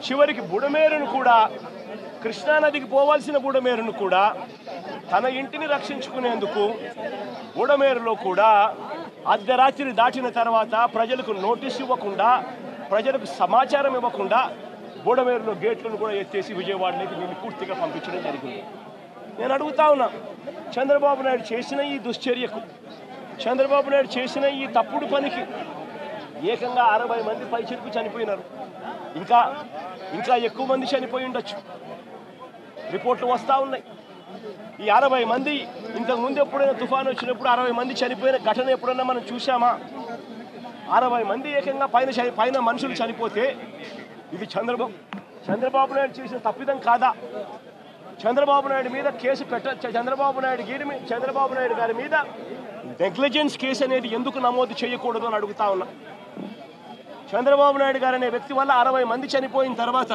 చివరికి బుడమేరును కూడా కృష్ణానదికి పోవాల్సిన బుడమేరును కూడా తన ఇంటిని రక్షించుకునేందుకు బుడమేరులో కూడా అర్ధరాత్రి దాటిన తర్వాత ప్రజలకు నోటీస్ ఇవ్వకుండా ప్రజలకు సమాచారం ఇవ్వకుండా బుడమేరులో గేట్లను కూడా ఎత్తేసి విజయవాడలోకి వీళ్ళు పూర్తిగా పంపించడం జరిగింది నేను అడుగుతా ఉన్నా చంద్రబాబు నాయుడు చేసిన ఈ దుశ్చర్యకు చంద్రబాబు నాయుడు చేసిన ఈ తప్పుడు పనికి ఏకంగా అరవై మంది పైచిలకు చనిపోయినారు ఇంకా ఇంకా ఎక్కువ మంది చనిపోయి ఉండొచ్చు రిపోర్ట్లు వస్తూ ఉన్నాయి ఈ అరవై మంది ఇంతకు ముందు ఎప్పుడైనా తుఫాను వచ్చినప్పుడు అరవై మంది చనిపోయిన ఘటన ఎప్పుడైనా మనం చూసామా అరవై మంది ఏకంగా పైన చని- పైన మనుషులు చనిపోతే ఇది చంద్రబాబు చంద్రబాబు నాయుడు చేసిన తప్పిదం కాదా చంద్రబాబు నాయుడు మీద కేసు పెట్ట చ- చంద్రబాబు నాయుడు గారి మీ- చంద్రబాబు నాయుడు గారి మీద నెగ్లిజెన్స్ కేసు అనేది ఎందుకు నమోదు చేయకూడదు అని అడుగుతా ఉన్నా చంద్రబాబు నాయుడు గారు అనే వ్యక్తి వల్ల అరవై మంది చనిపోయిన తర్వాత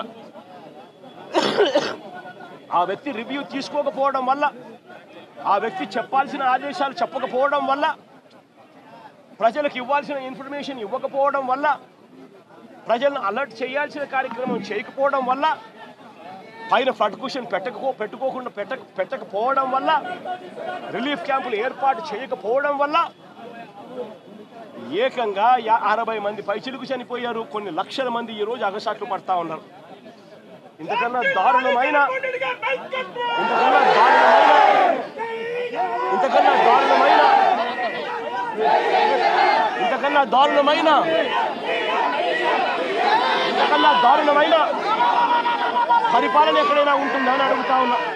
ఆ వ్యక్తి రివ్యూ తీసుకోకపోవడం వల్ల ఆ వ్యక్తి చెప్పాల్సిన ఆదేశాలు చెప్పకపోవడం వల్ల ప్రజలకు ఇవ్వాల్సిన ఇన్ఫర్మేషన్ ఇవ్వకపోవడం వల్ల ప్రజలను అలర్ట్ చేయాల్సిన కార్యక్రమం చేయకపోవడం వల్ల పైన ఫ్లడ్ కుషన్ పెట్టకపో పెట్టుకోకుండా పెట్ట పెట్టకపోవడం వల్ల రిలీఫ్ క్యాంపులు ఏర్పాటు చేయకపోవడం వల్ల ఏకంగా యా- అరవై మంది పైచిలుకు చనిపోయారు కొన్ని లక్షల మంది ఈ రోజు అగసాట్లు పడతా ఉన్నారు ఇంతకన్నా దారుణమైన ఇంతకన్నా దారుణమైన ఇంతకన్నా దారుణమైన ఇంతకన్నా దారుణమైన ఇంతకన్నా దారుణమైన పరిపాలన ఎక్కడైనా ఉంటుందా అని అడుగుతా ఉన్నా